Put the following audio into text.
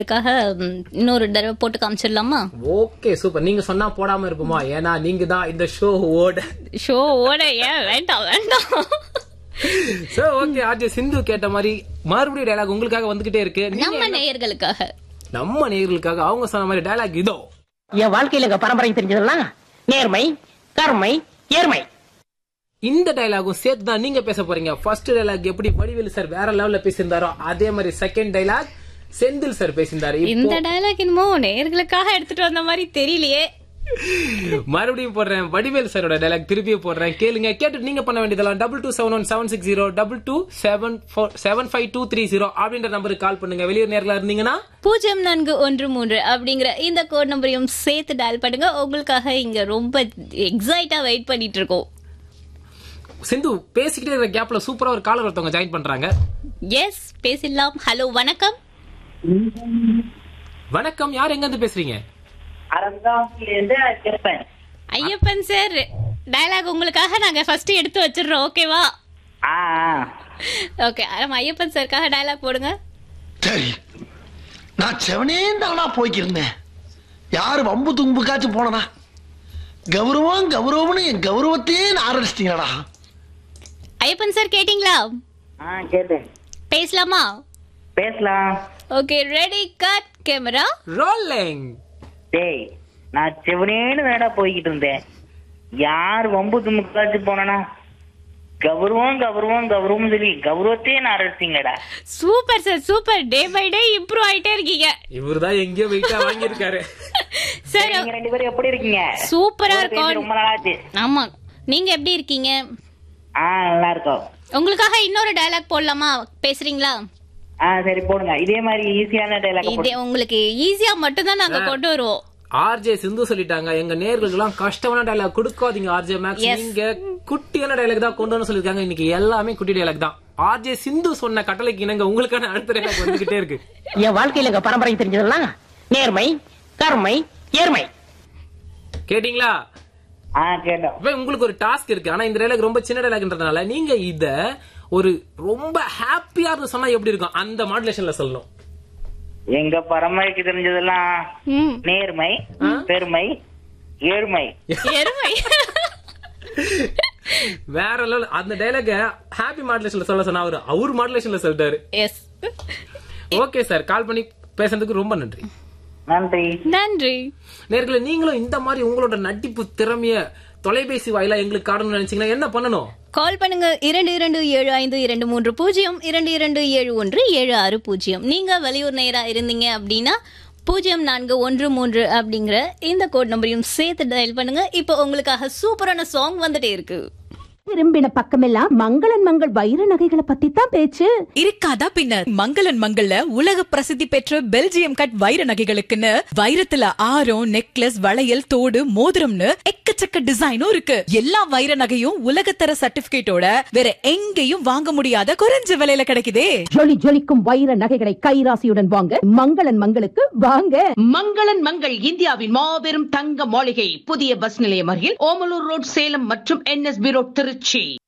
அதுக்காக ம், இன்னொரு தடவை போட்டு காமிச்சிடலாமா ஓகே சூப்பர் நீங்க சொன்னா போடாம இருப்போமா ஏன்னா நீங்க தான் இந்த ஷோ ஓட ஷோ ஓட ஏன் வேண்டாம் வேண்டாம் சோ ஓகே ஆர்ஜே சிந்து கேட்ட மாதிரி மறுபடியும் டயலாக் உங்களுக்காக வந்துகிட்டே இருக்கு நீங்க நம்ம நேயர்களுக்காக நம்ம நேயர்களுக்காக அவங்க சொன்ன மாதிரி டயலாக் இதோ என் வாழ்க்கையில எங்க பரம்பரை தெரிஞ்சதெல்லாம் நேர்மை கருமை ஏர்மை இந்த டயலாகும் சேர்த்து தான் நீங்க பேச போறீங்க ஃபர்ஸ்ட் டயலாக் எப்படி வடிவேலு சார் வேற லெவல்ல பேசியிருந்தாரோ அதே மாதிரி செகண்ட் டயலாக் செந்தில் சார் பேசியிருந்தாரு இந்த இப்போ டயலாக் என்னமோ நேயர்களுக்காக எடுத்துட்டு வந்த மாதிரி தெரியலையே மறுபடியும் போடுறேன் வடிவேல் சாரோட டயலாக் திருப்பியும் போடுறேன் கேளுங்க கேட்டு நீங்க பண்ண வேண்டியதெல்லாம் double two seven one seven six zero double two seven four seven five two three zero அப்படின்ற நம்பருக்கு கால் பண்ணுங்க வெளியூர் நேரில் இருந்தீங்கன்னா பூஜ்ஜியம் நான்கு ஒன்று மூன்று அப்படிங்கிற இந்த கோட் நம்பரையும் சேர்த்து டயல் பண்ணுங்க உங்களுக்காக இங்க ரொம்ப எக்ஸைட்டா வெயிட் பண்ணிட்டு இருக்கோம் சிந்து பேசிக்கிட்டே இருக்கிற கேப்ல சூப்பரா ஒரு காலர் ஒருத்தவங்க ஜாயின் பண்றாங்க எஸ் பேசிடலாம் ஹலோ வணக்கம் வணக்கம் யார் எங்க இருந்து பேசுறீங்க அரசாங்கத்திலிருந்து கேட்பேன் ஐயப்பன் சார் டயலாக் உங்களுக்காக நாங்க ஃபர்ஸ்ட் எடுத்து வச்சிடுறோம் ஓகேவா ஆ ஓகே நம்ம ஐயப்பன் சாருக்காக டயலாக் போடுங்க சரி நான் செவனே தானா போய்க்கிருந்தேன் யாரு வம்பு தும்புக்காச்சும் போனனா கௌரவம் கௌரவம்னு என் கௌரவத்தையே ஆரம்பிச்சிட்டீங்களா ஐயப்பன் சார் கேட்டிங்களா ஆ கேட்டேன் பேசலாமா பேசலாம் okay ready cut camera rolling டேய் நான் செவனேன்னு வேடா போய்கிட்டு இருந்தேன் யார் வம்பு துமுக்காச்சு போனா கௌரவம் கௌரவம் கௌரவம் சொல்லி கௌரவத்தையே நான் அரசிங்களடா super sir super day by day improve ஆயிட்டே இருக்கீங்க இவர்தான் எங்கேயோ வெயிட்டா வாங்கியிருக்காரு சார் நீங்க ரெண்டு பேரும் எப்படி இருக்கீங்க சூப்பரா ஒரு பேசி இருக்கும் ரொம்ப நாளாச்சு ஆமா நீங்க எப்படி இருக்கீங்க ஆ நல்லா இருக்கோம் உங்களுக்காக இன்னொரு டயலாக் போடலாமா பேசுறீங்களா ஆ சரி போடுங்க இதே மாதிரி ஈஸியான டைலாக் இதே உங்களுக்கு ஈஸியா மட்டும் தான் நாங்க கொண்டு வருவோம் ஆர்ஜே சிந்து சொல்லிட்டாங்க எங்க நேர்களுக்கு எல்லாம் கஷ்டமான டயலாக் கொடுக்காதீங்க ஆர்ஜே மேக்ஸ் Yes. நீங்க குட்டியான டயலாக் தான் கொண்டு வந்து சொல்லிருக்காங்க இன்னைக்கு எல்லாமே குட்டி டயலாக் தான் ஆர்ஜே சிந்து சொன்ன கட்டளைக்கு இணங்க உங்களுக்கான அடுத்த டயலாக் வந்துகிட்டே இருக்கு என் வாழ்க்கையில எங்க பரம்பரை தெரிஞ்சதெல்லாம் நேர்மை கருமை ஏர்மை கேட்டீங்களா ஆ கேட்டோம் இப்ப உங்களுக்கு ஒரு டாஸ்க் இருக்கு ஆனா இந்த டயலாக் ரொம்ப சின்ன டயலாக்ன்றதுனால நீங்க இத ஒரு ரொம்ப ஹாப்பியா இருந்து சொன்னா எப்படி இருக்கும் அந்த மாடுலேஷன்ல சொல்லணும் எங்க பரம்பரைக்கு தெரிஞ்சதெல்லாம் ம். நேர்மை பெருமை ஏழ்மை எருமை வேற லெவல் அந்த டயலாக ஹாப்பி மாடுலேஷன்ல சொல்ல சொன்னா அவரு அவர் மாடுலேஷன்ல சொல்லிட்டாரு எஸ் ஓகே சார் கால் பண்ணி பேசுறதுக்கு ரொம்ப நன்றி நன்றி நன்றி நேர்களை நீங்களும் இந்த மாதிரி உங்களோட நடிப்பு திறமைய தொலைபேசி வாயிலா எங்களுக்கு காட்டணும்னு நினைச்சீங்கன்னா என்ன பண்ணணும் கால் பண்ணுங்க இரண்டு இரண்டு ஏழு ஐந்து இரண்டு மூன்று பூஜ்ஜியம் இரண்டு இரண்டு ஏழு ஒன்று ஏழு ஆறு பூஜ்ஜியம் நீங்க வெளியூர் நேரா இருந்தீங்க அப்படின்னா பூஜ்ஜியம் நான்கு ஒன்று மூன்று அப்படிங்கிற இந்த கோட் நம்பரையும் சேர்த்து டயல் பண்ணுங்க இப்போ உங்களுக்காக சூப்பரான சாங் வந்துட்டே இருக்கு திரும்பின பக்கமெல்லாம் மங்களன் மங்கள் வைர நகைகளை பத்தி தான் பேச்சு இருக்காதா பின்னர் மங்களன் மங்கள்ல உலக பிரசித்தி பெற்ற பெல்ஜியம் கட் வைர நகைகளுக்குன்னு வைரத்துல ஆரம் நெக்லஸ் வளையல் தோடு மோதிரம்னு எக்கச்சக்க டிசைனும் இருக்கு எல்லா வைர நகையும் உலகத்தர சர்டிபிகேட்டோட வேற எங்கேயும் வாங்க முடியாத குறைஞ்ச விலையில கிடைக்குதே ஜொலி ஜொலிக்கும் வைர நகைகளை கைராசியுடன் வாங்க மங்களன் மங்களுக்கு வாங்க மங்களன் மங்கள் இந்தியாவின் மாபெரும் தங்க மாளிகை புதிய பஸ் நிலையம் அருகில் ஓமலூர் ரோட் சேலம் மற்றும் என்எஸ்பி ரோட் திருச்சி